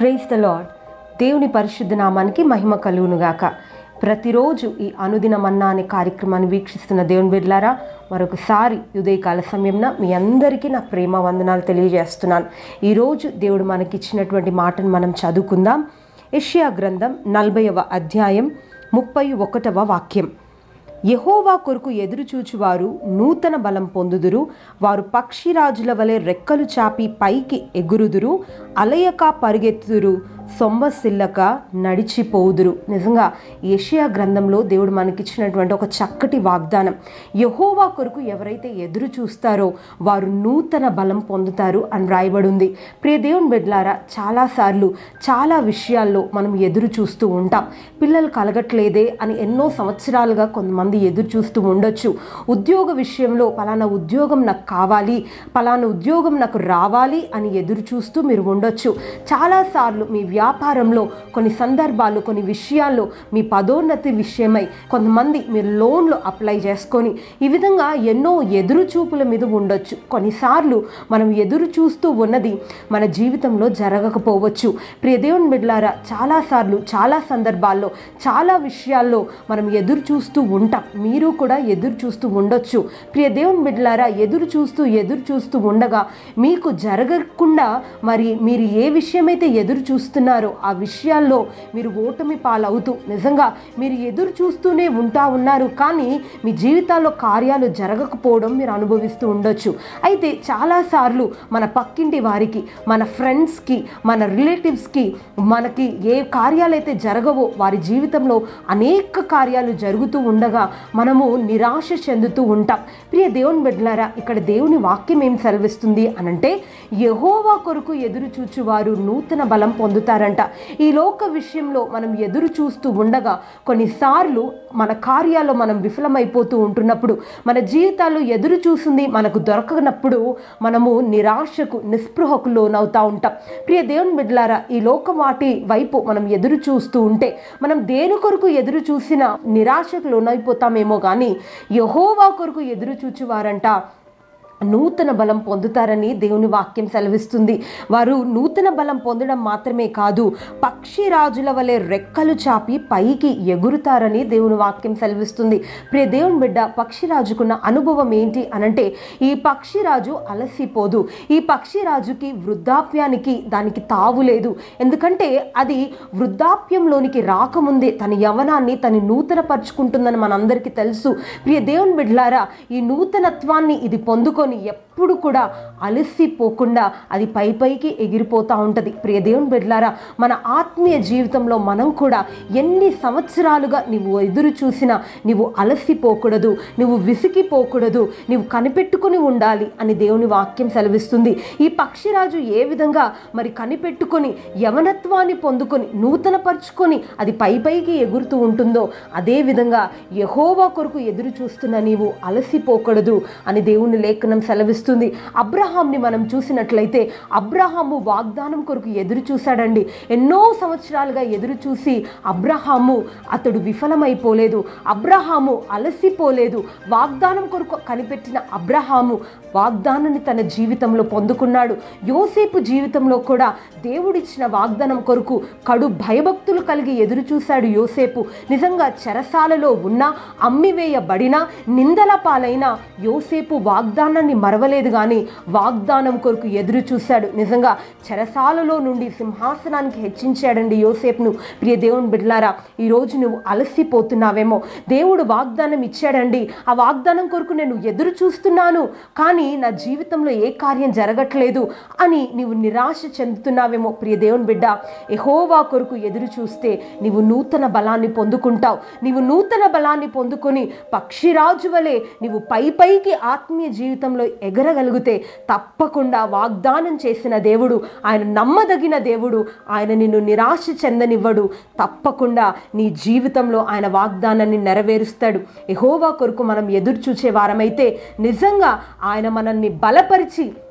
praise the lord దేవుని పరిశుద్ధ నామానికి మహిమ కలుగునుగాక ప్రతిరోజు ఈ అనుదిన మన్నా అనే కార్యక్రమాన్ని వీక్షిస్తున్న దేవుని బిడ్లారా మరొకసారి ఉదయకాల సమయంలో మీ అందరికీ నా ప్రేమ వందనాలు తెలియజేస్తున్నాను ఈరోజు దేవుడు మనకిచ్చినటువంటి మాటను మనం చదువుకుందాం యెషయా గ్రంథం నలభైవ అధ్యాయం ముప్పై ఒకటవ వాక్యం యహోవా కొరకు ఎదురుచూచువారు నూతన బలం పొందుదురు వారు పక్షిరాజుల వలె రెక్కలు చాపి పైకి ఎగురుదురు అలయక పరిగెత్తుదురు సొమ్మసిల్లక నడిచిపోదురు నిజంగా ఏషియా గ్రంథంలో దేవుడు మనకిచ్చినటువంటి ఒక చక్కటి వాగ్దానం యహోవా కొరకు ఎవరైతే ఎదురు చూస్తారో వారు నూతన బలం పొందుతారు అని రాయబడి ఉంది ప్రియ దేవుని బిడ్లారా చాలాసార్లు చాలా విషయాల్లో మనం ఎదురు చూస్తూ ఉంటాం పిల్లలు కలగట్లేదే అని ఎన్నో సంవత్సరాలుగా కొంతమంది ఎదురు చూస్తూ ఉండొచ్చు ఉద్యోగ విషయంలో పలానా ఉద్యోగం నాకు కావాలి పలానా ఉద్యోగం నాకు రావాలి అని ఎదురు చూస్తూ మీరు ఉండొచ్చు చాలాసార్లు మీ వ్యాపారంలో కొన్ని సందర్భాలు కొన్ని విషయాల్లో మీ పదోన్నతి విషయమై కొంతమంది మీరు లోన్లు అప్లై చేసుకొని ఈ విధంగా ఎన్నో ఎదురు చూపుల మీద ఉండొచ్చు కొన్నిసార్లు మనం ఎదురు చూస్తూ ఉన్నది మన జీవితంలో జరగకపోవచ్చు ప్రియ దేవుని బిడ్లారా చాలాసార్లు చాలా సందర్భాల్లో చాలా విషయాల్లో మనం ఎదురు చూస్తూ ఉంటాం మీరు కూడా ఎదురు చూస్తూ ఉండొచ్చు ప్రియ దేవుని బిడ్లారా ఎదురు చూస్తూ ఎదురు చూస్తూ ఉండగా మీకు జరగకుండా మరి మీరు ఏ విషయమైతే ఎదురు చూస్తున్నారో ఆ విషయాల్లో మీరు ఓటమి పాలవుతూ నిజంగా మీరు ఎదురు చూస్తూనే ఉంటా ఉన్నారు కానీ మీ జీవితాల్లో కార్యాలు జరగకపోవడం మీరు అనుభవిస్తూ ఉండొచ్చు అయితే చాలాసార్లు మన పక్కింటి వారికి మన ఫ్రెండ్స్కి మన రిలేటివ్స్కి మనకి ఏ కార్యాలైతే జరగవో వారి జీవితంలో అనేక కార్యాలు జరుగుతూ ఉండగా మనము నిరాశ చెందుతూ ఉంటాం ప్రియ దేవుని బిడ్డలారా ఇక్కడ దేవుని వాక్యం ఏం సెలవిస్తుంది అనంటే యహోవా కొరకు ఎదురు చూచువారు నూతన బలం పొందుతారంట ఈ లోక విషయంలో మనం ఎదురు చూస్తూ ఉండగా కొన్నిసార్లు మన కార్యాల్లో మనం విఫలమైపోతూ ఉంటున్నప్పుడు మన జీవితాల్లో ఎదురు చూసింది మనకు దొరకనప్పుడు మనము నిరాశకు నిస్పృహకు లోనవుతా ఉంటాం ప్రియ దేవుని బిడ్డలారా ఈ లోక వాటి వైపు మనం ఎదురు చూస్తూ ఉంటే మనం దేని కొరకు ఎదురు చూసినా నిరాశకు లోనైపోతామేమో కానీ యహోవా కొరకు ఎదురు చూచువారంట నూతన బలం పొందుతారని దేవుని వాక్యం సెలవిస్తుంది వారు నూతన బలం పొందడం మాత్రమే కాదు పక్షి రాజుల వలె రెక్కలు చాపి పైకి ఎగురుతారని దేవుని వాక్యం సెలవిస్తుంది ప్రియ దేవుని బిడ్డ పక్షిరాజుకున్న అనుభవం ఏంటి అనంటే ఈ పక్షిరాజు అలసిపోదు ఈ పక్షిరాజుకి వృద్ధాప్యానికి దానికి తావు లేదు ఎందుకంటే అది వృద్ధాప్యంలోనికి రాకముందే తన యవనాన్ని తను నూతనపరుచుకుంటుందని మనందరికీ తెలుసు ప్రియ దేవుని బిడ్డలారా ఈ నూతనత్వాన్ని ఇది పొందుకొని ఎప్పుడు కూడా అలసిపోకుండా అది పై పైకి ఎగిరిపోతూ ఉంటుంది ప్రియ దేవుని బిడ్డలారా మన ఆత్మీయ జీవితంలో మనం కూడా ఎన్ని సంవత్సరాలుగా నువ్వు ఎదురు చూసినా నువ్వు అలసిపోకూడదు నువ్వు విసిగిపోకూడదు నువ్వు కనిపెట్టుకుని ఉండాలి అని దేవుని వాక్యం సెలవిస్తుంది ఈ పక్షిరాజు ఏ విధంగా మరి కనిపెట్టుకొని యవనత్వాన్ని పొందుకొని నూతనపరుచుకొని అది పై పైకి ఎగురుతూ ఉంటుందో అదే విధంగా యహోవా కొరకు ఎదురు చూస్తున్న నీవు అలసిపోకూడదు అని దేవుని లేఖనం సెలవిస్తుంది అబ్రహాంని మనం చూసినట్లయితే అబ్రహాము వాగ్దానం కొరకు ఎదురు చూశాడండి ఎన్నో సంవత్సరాలుగా ఎదురు చూసి అబ్రహాము అతడు విఫలమైపోలేదు అబ్రహాము అలసిపోలేదు వాగ్దానం కొరకు కనిపెట్టిన అబ్రహాము వాగ్దానాన్ని తన జీవితంలో పొందుకున్నాడు యోసేపు జీవితంలో కూడా దేవుడిచ్చిన వాగ్దానం కొరకు కడు భయభక్తులు కలిగి ఎదురు చూశాడు యోసేపు నిజంగా చెరసాలలో ఉన్న అమ్మివేయబడిన నిందల పాలైన యోసేపు వాగ్దానాన్ని మరవలేదు కానీ వాగ్దానం కొరకు ఎదురు చూశాడు నిజంగా చెరసాలలో నుండి సింహాసనానికి హెచ్చించాడండి యోసేపును ప్రియ దేవుని బిడ్లారా ఈరోజు నువ్వు అలసిపోతున్నావేమో దేవుడు వాగ్దానం ఇచ్చాడండి ఆ వాగ్దానం కొరకు నేను ఎదురు చూస్తున్నాను కానీ నా జీవితంలో ఏ కార్యం జరగట్లేదు అని నీవు నిరాశ చెందుతున్నావేమో ప్రియ దేవుని బిడ్డ ఎహోవా కొరకు ఎదురు చూస్తే నీవు నూతన బలాన్ని పొందుకుంటావు నీవు నూతన బలాన్ని పొందుకొని పక్షిరాజు వలె నీవు పై పైకి ఆత్మీయ జీవితంలో ఎగరగలిగితే తప్పకుండా వాగ్దానం చేసిన దేవుడు ఆయన నమ్మదగిన దేవుడు ఆయన నిన్ను నిరాశ చెందనివ్వడు తప్పకుండా నీ జీవితంలో ఆయన వాగ్దానాన్ని నెరవేరుస్తాడు ఎహోవా కొరకు మనం ఎదురు చూచే వారమైతే నిజంగా ఆయన మనల్ని బలపరిచి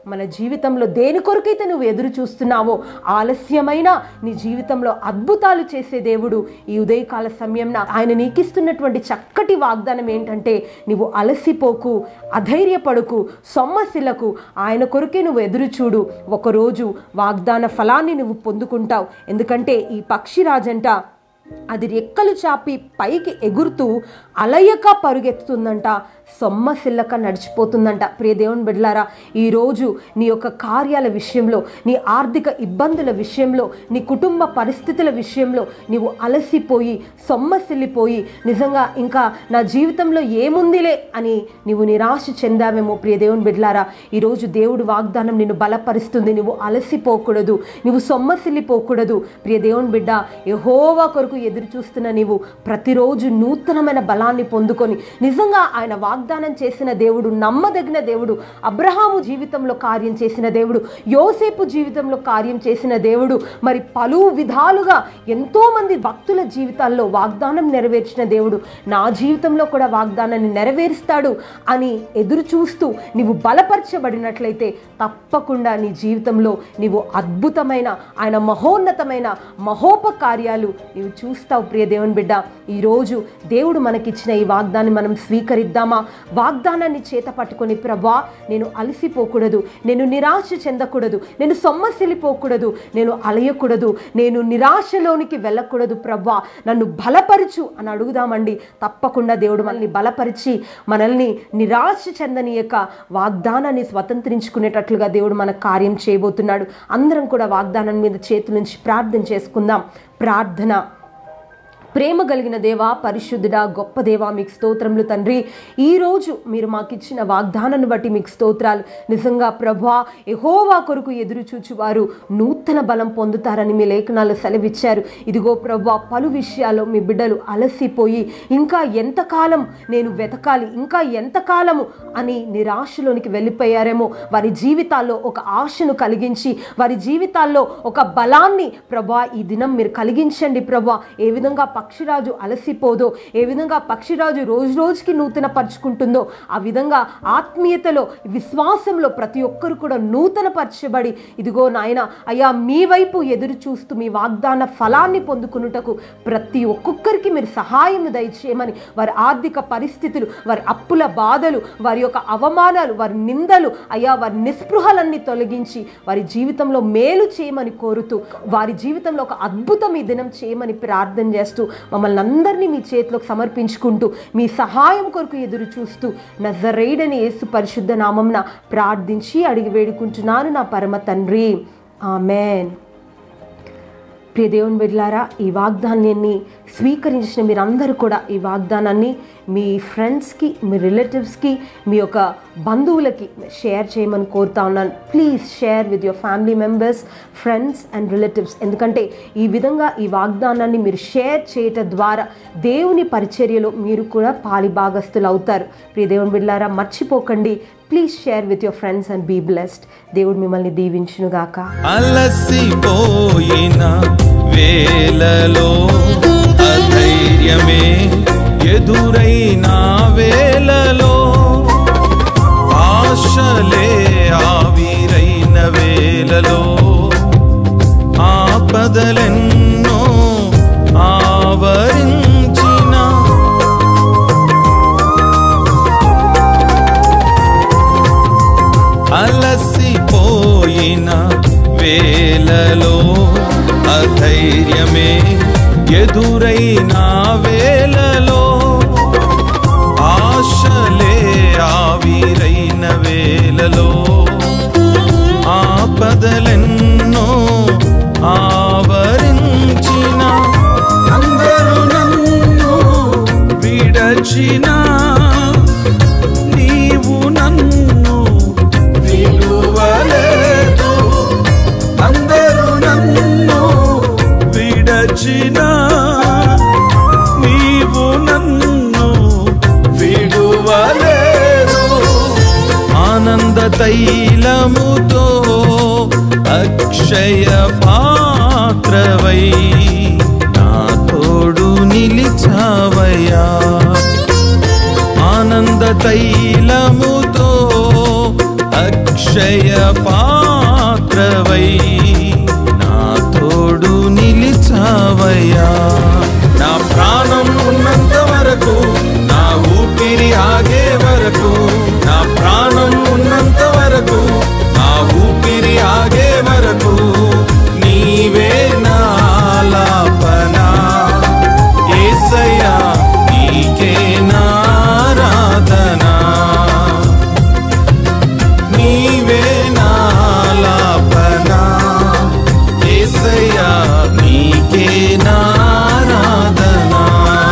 మన జీవితంలో దేని కొరకైతే నువ్వు ఎదురు చూస్తున్నావో ఆలస్యమైన నీ జీవితంలో అద్భుతాలు చేసే దేవుడు ఈ ఉదయకాల సమయంన ఆయన నీకిస్తున్నటువంటి చక్కటి వాగ్దానం ఏంటంటే నువ్వు అలసిపోకు అధైర్యపడుకు సొమ్మశిలకు ఆయన కొరకే నువ్వు ఎదురు చూడు ఒకరోజు వాగ్దాన ఫలాన్ని నువ్వు పొందుకుంటావు ఎందుకంటే ఈ పక్షిరాజంట అది రెక్కలు చాపి పైకి ఎగురుతూ అలయక పరుగెత్తుతుందంట సొమ్మసిల్లక నడిచిపోతుందంట ప్రియ దేవుని బిడ్డలారా ఈరోజు నీ యొక్క కార్యాల విషయంలో నీ ఆర్థిక ఇబ్బందుల విషయంలో నీ కుటుంబ పరిస్థితుల విషయంలో నీవు అలసిపోయి సొమ్మసిల్లిపోయి నిజంగా ఇంకా నా జీవితంలో ఏముందిలే అని నీవు నిరాశ చెందావేమో ప్రియ దేవుని బిడ్డలారా ఈరోజు దేవుడు వాగ్దానం నిన్ను బలపరుస్తుంది నువ్వు అలసిపోకూడదు నువ్వు సొమ్మసిల్లిపోకూడదు ప్రియ దేవుని బిడ్డ యహోవా కొరకు ఎదురు చూస్తున్న నీవు ప్రతిరోజు నూతనమైన బలాన్ని పొందుకొని నిజంగా ఆయన వాగ్దానం చేసిన దేవుడు నమ్మదగిన దేవుడు అబ్రహాము జీవితంలో కార్యం చేసిన దేవుడు యోసేపు జీవితంలో కార్యం చేసిన దేవుడు మరి పలు విధాలుగా ఎంతో మంది భక్తుల జీవితాల్లో వాగ్దానం నెరవేర్చిన దేవుడు నా జీవితంలో కూడా వాగ్దానాన్ని నెరవేరుస్తాడు అని ఎదురు చూస్తూ నీవు బలపరచబడినట్లయితే తప్పకుండా నీ జీవితంలో నీవు అద్భుతమైన ఆయన మహోన్నతమైన మహోపకార్యాలు నీవు చూస్తావు ప్రియ దేవుని బిడ్డ ఈరోజు దేవుడు మనకిచ్చిన ఈ వాగ్దాన్ని మనం స్వీకరిద్దామా వాగ్దానాన్ని చేత పట్టుకొని ప్రభా నేను అలసిపోకూడదు నేను నిరాశ చెందకూడదు నేను సొమ్మసిల్లిపోకూడదు నేను అలయకూడదు నేను నిరాశలోనికి వెళ్ళకూడదు ప్రభా నన్ను బలపరచు అని అడుగుదామండి తప్పకుండా దేవుడు మనల్ని బలపరిచి మనల్ని నిరాశ చెందనీయక వాగ్దానాన్ని స్వతంత్రించుకునేటట్లుగా దేవుడు మన కార్యం చేయబోతున్నాడు అందరం కూడా వాగ్దానం మీద చేతుల నుంచి ప్రార్థన చేసుకుందాం ప్రార్థన ప్రేమ కలిగిన దేవా పరిశుద్ధుడా గొప్ప దేవా మీకు స్తోత్రములు తండ్రి ఈరోజు మీరు మాకు ఇచ్చిన వాగ్దానాన్ని బట్టి మీకు స్తోత్రాలు నిజంగా ప్రభా ఎహోవా కొరకు ఎదురు చూచువారు నూతన బలం పొందుతారని మీ లేఖనాలు సెలవిచ్చారు ఇదిగో ప్రభా పలు విషయాల్లో మీ బిడ్డలు అలసిపోయి ఇంకా ఎంతకాలం నేను వెతకాలి ఇంకా ఎంతకాలము అని నిరాశలోనికి వెళ్ళిపోయారేమో వారి జీవితాల్లో ఒక ఆశను కలిగించి వారి జీవితాల్లో ఒక బలాన్ని ప్రభా ఈ దినం మీరు కలిగించండి ప్రభా ఏ విధంగా పక్షిరాజు అలసిపోదో ఏ విధంగా పక్షిరాజు రోజు రోజుకి నూతన పరుచుకుంటుందో ఆ విధంగా ఆత్మీయతలో విశ్వాసంలో ప్రతి ఒక్కరు కూడా నూతన పరచబడి ఇదిగో నాయన అయ్యా మీ వైపు ఎదురు చూస్తూ మీ వాగ్దాన ఫలాన్ని పొందుకున్నటకు ప్రతి ఒక్కొక్కరికి మీరు సహాయం దయచేయమని వారి ఆర్థిక పరిస్థితులు వారి అప్పుల బాధలు వారి యొక్క అవమానాలు వారి నిందలు అయ్యా వారి నిస్పృహలన్నీ తొలగించి వారి జీవితంలో మేలు చేయమని కోరుతూ వారి జీవితంలో ఒక అద్భుతం ఈ దినం చేయమని ప్రార్థన చేస్తూ మమ్మల్ని అందరినీ మీ చేతిలోకి సమర్పించుకుంటూ మీ సహాయం కొరకు ఎదురు చూస్తూ నజరేడని యేసు పరిశుద్ధ నామంన ప్రార్థించి అడిగి వేడుకుంటున్నాను నా పరమ తండ్రి ఆమెన్ ప్రియ దేవుని బిడ్లారా ఈ వాగ్దానాన్ని స్వీకరించిన మీరందరూ కూడా ఈ వాగ్దానాన్ని మీ ఫ్రెండ్స్కి మీ రిలేటివ్స్కి మీ యొక్క బంధువులకి షేర్ చేయమని కోరుతా ఉన్నాను please share with your family members friends and relatives ఎందుకంటే ఈ విధంగా ఈ వాగ్దానాన్ని మీరు షేర్ చేయటం ద్వారా దేవుని పరిచర్యలో మీరు కూడా పాలిభాగస్తులు అవుతారు ప్రియ దేవుని బిడ్లారా మర్చిపోకండి please share with your friends and be blessed దేవుడు మిమ్మల్ని దీవించునుగాక అలసిపోయిన వేలలో అధైర్యమే ఎదురైన వేలలో ఆశలే ఆవిరైన వేలలో ఆపదలెన్నో ఆవరించిన అలసిపోయిన వేలలో అధైర్యమే ఎదురైన వేలలో ఆశలే ఆవిరైన వేలలో ఆపదలెన్నో ఆవరించిన అందరూ నన్ను విడచినా నీవు నన్ను విలువలేదు అందరూ నన్ను విడచినా నీవు నన్ను విడువలేదు ఆనంద తైలముతో అక్షయ పాత్రవై నా తోడు నిలిచావయ్యా ఆనంద తైలముతో అక్షయ అక్షయ పాత్రవై నా తోడు నిలిచావయ్యా నా ప్రాణం ఉన్నంత వరకు నా ఊపిరి ఆగే వరకు నా ప్రాణం ఉన్నంత వరకు నా ఊపిరి ఆగే వరకు నీవే నాలాపనా ఏసయ్యా నీకే నారాధనా నీవే నాలాపనా ఏసయ్యా నీకే నారాధనా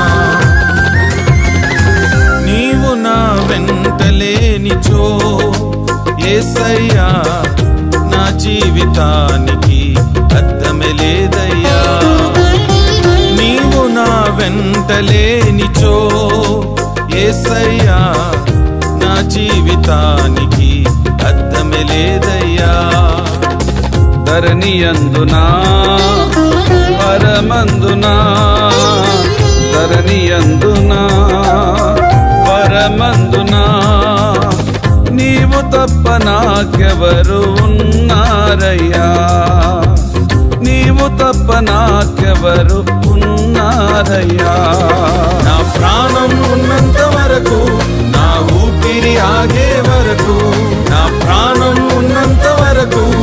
నీవు నా వెంటలేనిచో ఏసయ్యా నా జీవితానికి అర్థమే లేదయ్యా నీవు నా వెంటలేనిచో ఏసయ్యా నా జీవితానికి అర్థమే లేదయ్యా ధరణియందునా పరమందునా ధరణియందునా పరమందునా నీవు తప్ప నాకెవరు ఉన్నారయ్యా నీవు తప్ప నాకెవరు ఉన్నారయ్యా నా ప్రాణం ఉన్నంత వరకు నా ఊపిరి ఆగే వరకు నా ప్రాణం ఉన్నంత వరకు